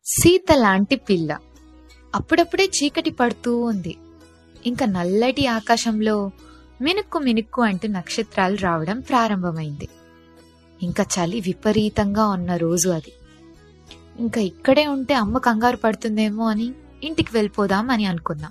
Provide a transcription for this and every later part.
సీత లాంటి పిల్ల అప్పుడప్పుడే చీకటి పడుతూ ఉంది ఇంకా నల్లటి ఆకాశంలో మినుక్కు మినుక్కు అంటూ నక్షత్రాలు రావడం ప్రారంభమైంది ఇంకా చలి విపరీతంగా ఉన్న రోజు అది ఇంకా ఇక్కడే ఉంటే అమ్మ కంగారు పడుతుందేమో అని ఇంటికి వెళ్ళిపోదాం అని అనుకున్నాం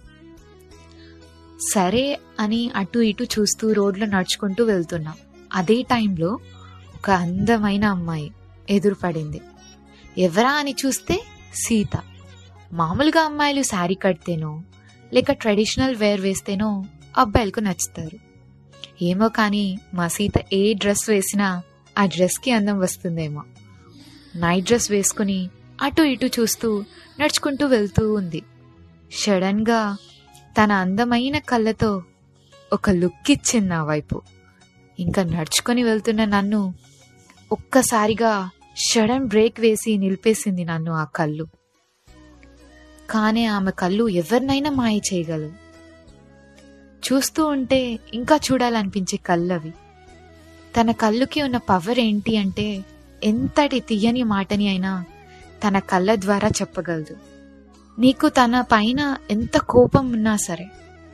సరే అని అటు ఇటు చూస్తూ రోడ్లో నడుచుకుంటూ వెళ్తున్నాం అదే టైంలో ఒక అందమైన అమ్మాయి ఎదురుపడింది ఎవరా అని చూస్తే సీత మామూలుగా అమ్మాయిలు శారీ కడితేనో లేక ట్రెడిషనల్ వేర్ వేస్తేనో అబ్బాయిలకు నచ్చుతారు ఏమో కానీ మా సీత ఏ డ్రెస్ వేసినా ఆ డ్రెస్కి అందం వస్తుందేమో నైట్ డ్రెస్ వేసుకుని అటు ఇటు చూస్తూ నడుచుకుంటూ వెళ్తూ ఉంది సడన్గా తన అందమైన కళ్ళతో ఒక లుక్ ఇచ్చింది నా వైపు ఇంకా నడుచుకొని వెళ్తున్న నన్ను ఒక్కసారిగా సడన్ బ్రేక్ వేసి నిలిపేసింది నన్ను ఆ కళ్ళు కానీ ఆమె కళ్ళు ఎవరినైనా మాయ చేయగలవు చూస్తూ ఉంటే ఇంకా చూడాలనిపించే కళ్ళవి తన కళ్ళుకి ఉన్న పవర్ ఏంటి అంటే ఎంతటి తీయని మాటని అయినా తన కళ్ళ ద్వారా చెప్పగలదు నీకు తన పైన ఎంత కోపం ఉన్నా సరే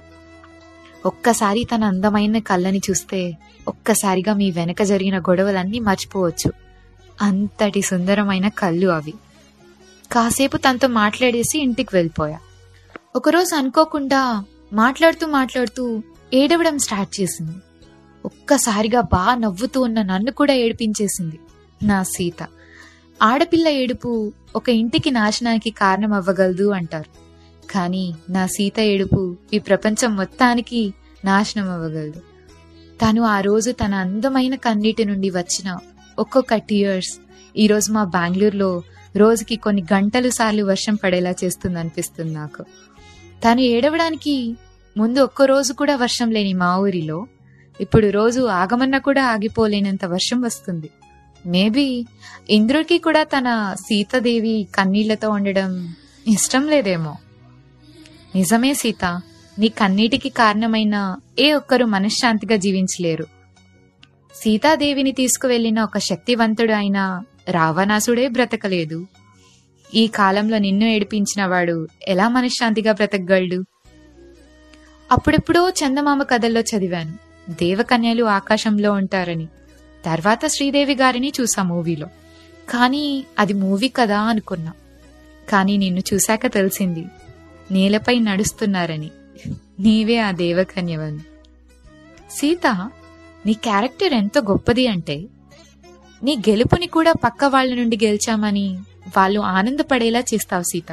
ఒక్కసారి తన అందమైన కళ్ళని చూస్తే ఒక్కసారిగా మీ వెనక జరిగిన గొడవలన్నీ మర్చిపోవచ్చు అంతటి సుందరమైన కళ్ళు అవి కాసేపు తనతో మాట్లాడేసి ఇంటికి వెళ్ళిపోయా ఒకరోజు అనుకోకుండా మాట్లాడుతూ మాట్లాడుతూ ఏడవడం స్టార్ట్ చేసింది ఒక్కసారిగా బాగా నవ్వుతూ ఉన్న నన్ను కూడా ఏడిపించేసింది నా సీత ఆడపిల్ల ఏడుపు ఒక ఇంటికి నాశనానికి కారణం అవ్వగలదు అంటారు కానీ నా సీత ఏడుపు ఈ ప్రపంచం మొత్తానికి నాశనం అవ్వగలదు తను ఆ రోజు తన అందమైన కన్నీటి నుండి వచ్చిన ఒక్కొక్క టీయర్స్ ఈరోజు మా బెంగళూరులో రోజుకి కొన్ని గంటలు సార్లు వర్షం పడేలా చేస్తుంది అనిపిస్తుంది నాకు తను ఏడవడానికి ముందు ఒక్క రోజు కూడా వర్షం లేని మా ఊరిలో ఇప్పుడు రోజు ఆగమన్నా కూడా ఆగిపోలేనంత వర్షం వస్తుంది మేబీ ఇంద్రుడికి కూడా తన సీతాదేవి కన్నీళ్లతో ఉండడం ఇష్టం లేదేమో నిజమే సీత నీ కన్నీటికి కారణమైన ఏ ఒక్కరు మనశ్శాంతిగా జీవించలేరు సీతాదేవిని తీసుకువెళ్లిన ఒక శక్తివంతుడు అయిన రావణాసుడే బ్రతకలేదు ఈ కాలంలో నిన్ను ఏడిపించిన వాడు ఎలా మనశ్శాంతిగా బ్రతకగలడు అప్పుడెప్పుడో చందమామ కథల్లో చదివాను దేవకన్యలు ఆకాశంలో ఉంటారని తర్వాత శ్రీదేవి గారిని చూసా మూవీలో కానీ అది మూవీ కదా అనుకున్నా కానీ నిన్ను చూశాక తెలిసింది నేలపై నడుస్తున్నారని నీవే ఆ దేవకన్యవని సీత నీ క్యారెక్టర్ ఎంత గొప్పది అంటే నీ గెలుపుని కూడా పక్క వాళ్ళ నుండి గెలిచామని వాళ్ళు ఆనందపడేలా చేస్తావు సీత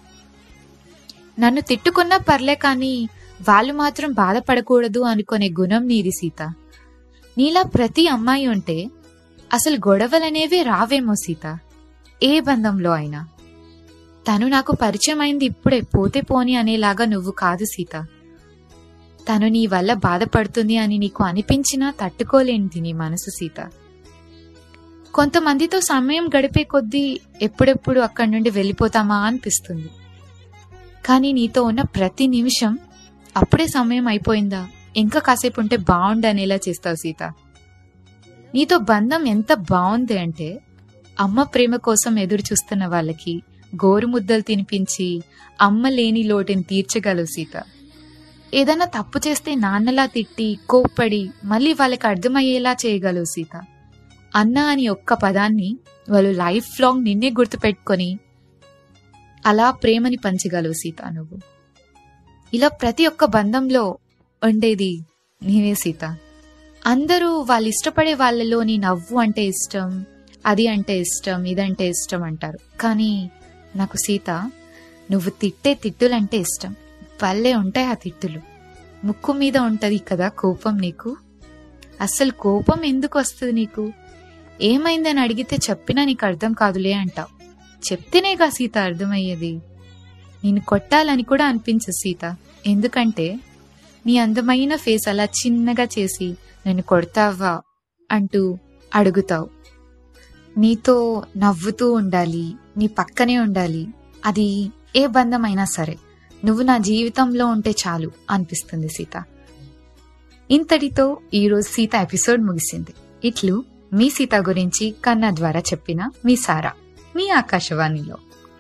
నన్ను తిట్టుకున్నా పర్లే కానీ వాళ్ళు మాత్రం బాధపడకూడదు అనుకునే గుణం నీది సీత నీలా ప్రతి అమ్మాయి ఉంటే అసలు గొడవలనేవే రావేమో సీత ఏ బంధంలో అయినా తను నాకు పరిచయం అయింది ఇప్పుడే పోతే పోని అనేలాగా నువ్వు కాదు సీత తను నీ వల్ల బాధపడుతుంది అని నీకు అనిపించినా తట్టుకోలేనిది నీ మనసు సీత కొంతమందితో సమయం గడిపే కొద్దీ ఎప్పుడెప్పుడు అక్కడి నుండి వెళ్ళిపోతామా అనిపిస్తుంది కానీ నీతో ఉన్న ప్రతి నిమిషం అప్పుడే సమయం అయిపోయిందా ఇంకా కాసేపు ఉంటే బాగుండనేలా చేస్తావు సీత నీతో బంధం ఎంత బాగుంది అంటే అమ్మ ప్రేమ కోసం ఎదురు చూస్తున్న వాళ్ళకి గోరుముద్దలు తినిపించి అమ్మ లేని లోటుని తీర్చగలవు సీత ఏదైనా తప్పు చేస్తే నాన్నలా తిట్టి కోప్పడి మళ్ళీ వాళ్ళకి అర్థమయ్యేలా చేయగలవు సీత అన్న అని ఒక్క పదాన్ని వాళ్ళు లైఫ్ లాంగ్ నిన్నే గుర్తుపెట్టుకొని అలా ప్రేమని పంచగలవు సీత నువ్వు ఇలా ప్రతి ఒక్క బంధంలో ఉండేది నీవే సీత అందరూ వాళ్ళు ఇష్టపడే వాళ్ళలో నీ నవ్వు అంటే ఇష్టం అది అంటే ఇష్టం ఇదంటే ఇష్టం అంటారు కానీ నాకు సీత నువ్వు తిట్టే తిట్టులంటే ఇష్టం పల్లె ఉంటాయి ఆ తిట్టులు ముక్కు మీద ఉంటది కదా కోపం నీకు అస్సలు కోపం ఎందుకు వస్తుంది నీకు ఏమైందని అడిగితే చెప్పినా నీకు అర్థం కాదులే అంటావు చెప్తేనేగా సీత అర్థమయ్యేది నేను కొట్టాలని కూడా అనిపించదు సీత ఎందుకంటే నీ అందమైన ఫేస్ అలా చిన్నగా చేసి నన్ను కొడతావా అంటూ అడుగుతావు నీతో నవ్వుతూ ఉండాలి నీ పక్కనే ఉండాలి అది ఏ బంధమైనా సరే నువ్వు నా జీవితంలో ఉంటే చాలు అనిపిస్తుంది సీత ఇంతటితో ఈరోజు సీత ఎపిసోడ్ ముగిసింది ఇట్లు మీ సీత గురించి కన్నా ద్వారా చెప్పిన మీ సారా మీ ఆకాశవాణిలో